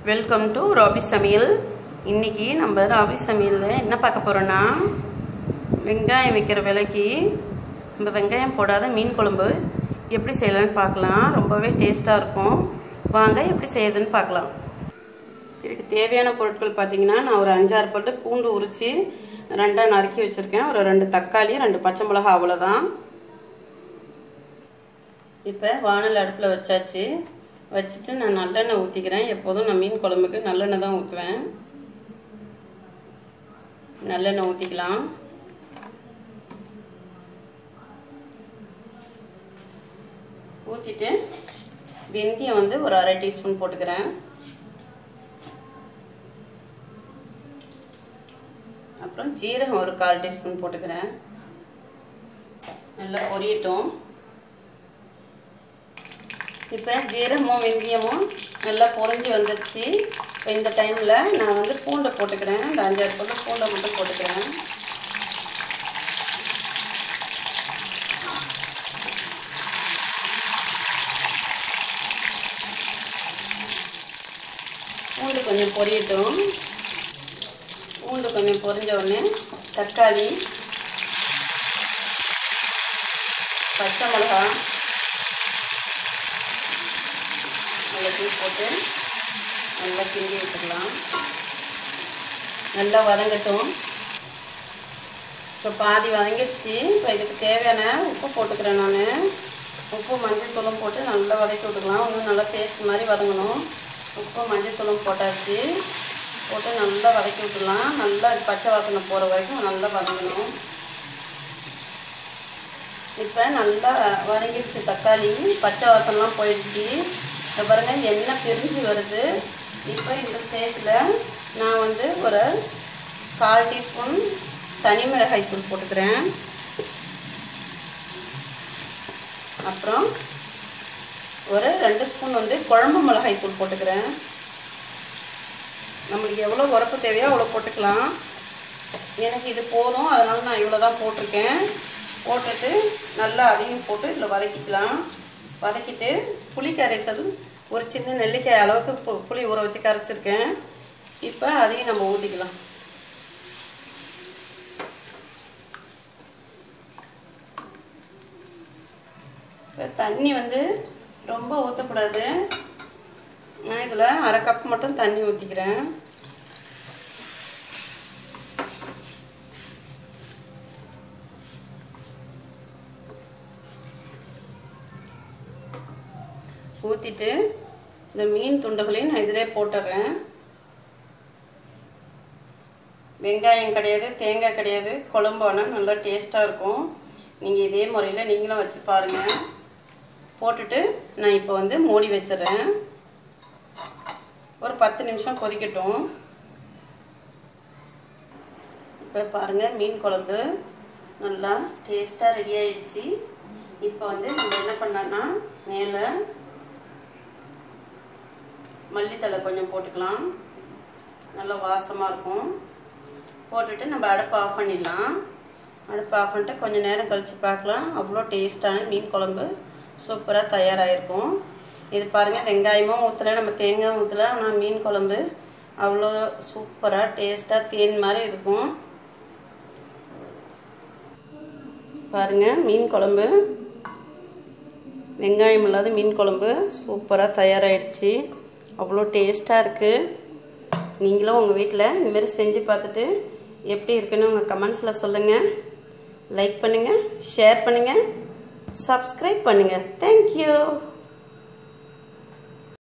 welcome to rabi சமையல் இன்னைக்கு நம்ம ராபி சமையலில் என்ன பார்க்க போகிறோன்னா வெங்காயம் வைக்கிற விலைக்கு நம்ம வெங்காயம் போடாத மீன் குழம்பு எப்படி செய்யலாம்னு பார்க்கலாம் ரொம்பவே டேஸ்ட்டாக இருக்கும் வாங்க எப்படி செய்யுதுன்னு பார்க்கலாம் இதுக்கு தேவையான பொருட்கள் பார்த்தீங்கன்னா நான் ஒரு அஞ்சாறு பட்டு பூண்டு உரித்து ரெண்டாக நறுக்கி வச்சுருக்கேன் ஒரு ரெண்டு தக்காளி ரெண்டு பச்சை மிளகா அவ்வளோதான் இப்போ வானல் அடுப்பில் வச்சாச்சு வச்சுட்டு நான் நல்லெண்ணெய் ஊற்றிக்கிறேன் எப்போதும் நான் மீன் குழம்புக்கு நல்லெண்ணெய் தான் ஊற்றுவேன் நல்லெண்ணெய் ஊற்றிக்கலாம் ஊற்றிட்டு வெந்தயம் வந்து ஒரு அரை டீஸ்பூன் போட்டுக்கிறேன் அப்புறம் ஜீரகம் ஒரு கால் டீஸ்பூன் போட்டுக்கிறேன் நல்லா பொரியட்டும் இப்போ ஜீரகமும் வெந்தயமும் நல்லா பொறிஞ்சு வந்துடுச்சு இப்போ இந்த டைமில் நான் வந்து பூண்டை போட்டுக்கிறேன் இந்த அஞ்சாறு பக்கம் பூண்டை மட்டும் போட்டுக்கிறேன் பூண்டு கொஞ்சம் பொரியட்டும் பூண்டு கொஞ்சம் பொரிஞ்ச உடனே தக்காளி பச்சை மிளகா எல்லாத்தையும் போட்டு நல்லா கிண்டி விட்டுக்கலாம் நல்லா வதங்கட்டும் இப்போ பாதி வதங்கிடுச்சு இப்போ இதுக்கு தேவையான உப்பு போட்டுக்கிறேன் நான் உப்பு மஞ்சள் தூளும் போட்டு நல்லா வதக்கி விட்டுக்கலாம் இன்னும் நல்லா பேஸ்ட் மாதிரி வதங்கணும் உப்பு மஞ்சள் தூளும் போட்டாச்சு போட்டு நல்லா வதக்கி விட்டுலாம் நல்லா பச்சை வாசனை போகிற வரைக்கும் நல்லா வதங்கணும் இப்போ நல்லா வதங்கிடுச்சு தக்காளி பச்சை வாசம்லாம் போயிடுச்சு இப்போ பாருங்கள் எண்ணெய் பிரிஞ்சு வருது இப்போ இந்த ஸ்டேஜில் நான் வந்து ஒரு கால் டீஸ்பூன் தனி மிளகாய் தூள் போட்டுக்கிறேன் அப்புறம் ஒரு ரெண்டு ஸ்பூன் வந்து குழம்பு மிளகாய் தூள் போட்டுக்கிறேன் நம்மளுக்கு எவ்வளோ உரப்பு தேவையோ அவ்வளோ போட்டுக்கலாம் எனக்கு இது போதும் அதனால் நான் இவ்வளோ தான் போட்டிருக்கேன் போட்டுட்டு நல்லா அதையும் போட்டு இதில் வதக்கிக்கலாம் வதக்கிட்டு புளி கரைசல் ஒரு சின்ன நெல்லிக்காய் அளவுக்கு புளி ஊற வச்சு கரைச்சிருக்கேன் இப்போ அதையும் நம்ம ஊற்றிக்கலாம் இப்போ தண்ணி வந்து ரொம்ப ஊற்றக்கூடாது நான் இதில் அரை கப் மட்டும் தண்ணி ஊற்றிக்கிறேன் ஊற்றிட்டு இந்த மீன் துண்டுகளையும் நான் இதிலே போட்டுடுறேன் வெங்காயம் கிடையாது தேங்காய் கிடையாது குழம்பு ஆனால் நல்லா டேஸ்ட்டாக இருக்கும் நீங்கள் இதே முறையில் நீங்களும் வச்சு பாருங்கள் போட்டுட்டு நான் இப்போ வந்து மூடி வச்சிடுறேன் ஒரு பத்து நிமிஷம் கொதிக்கட்டும் இப்போ பாருங்கள் மீன் குழம்பு நல்லா டேஸ்ட்டாக ரெடி ஆயிடுச்சு இப்போ வந்து நம்ம என்ன பண்ணோன்னா மேலே மல்லித்தலை கொஞ்சம் போட்டுக்கலாம் நல்லா வாசமாக இருக்கும் போட்டுட்டு நம்ம அடுப்பு ஆஃப் பண்ணிடலாம் அடுப்பு ஆஃப் பண்ணிட்டு கொஞ்சம் நேரம் கழித்து பார்க்கலாம் அவ்வளோ டேஸ்ட்டான மீன் குழம்பு சூப்பராக தயாராகிருக்கும் இது பாருங்கள் வெங்காயமும் ஊற்றலை நம்ம தேங்காயும் ஊற்றலை ஆனால் மீன் குழம்பு அவ்வளோ சூப்பராக டேஸ்ட்டாக தேன் மாதிரி இருக்கும் பாருங்கள் மீன் குழம்பு வெங்காயம் இல்லாத மீன் குழம்பு சூப்பராக தயாராகிடுச்சு அவ்வளோ டேஸ்ட்டாக இருக்குது நீங்களும் உங்கள் வீட்டில் இந்தமாரி செஞ்சு பார்த்துட்டு எப்படி இருக்குன்னு உங்கள் கமெண்ட்ஸில் சொல்லுங்கள் லைக் பண்ணுங்கள் ஷேர் பண்ணுங்கள் சப்ஸ்கிரைப் பண்ணுங்கள் தேங்க்யூ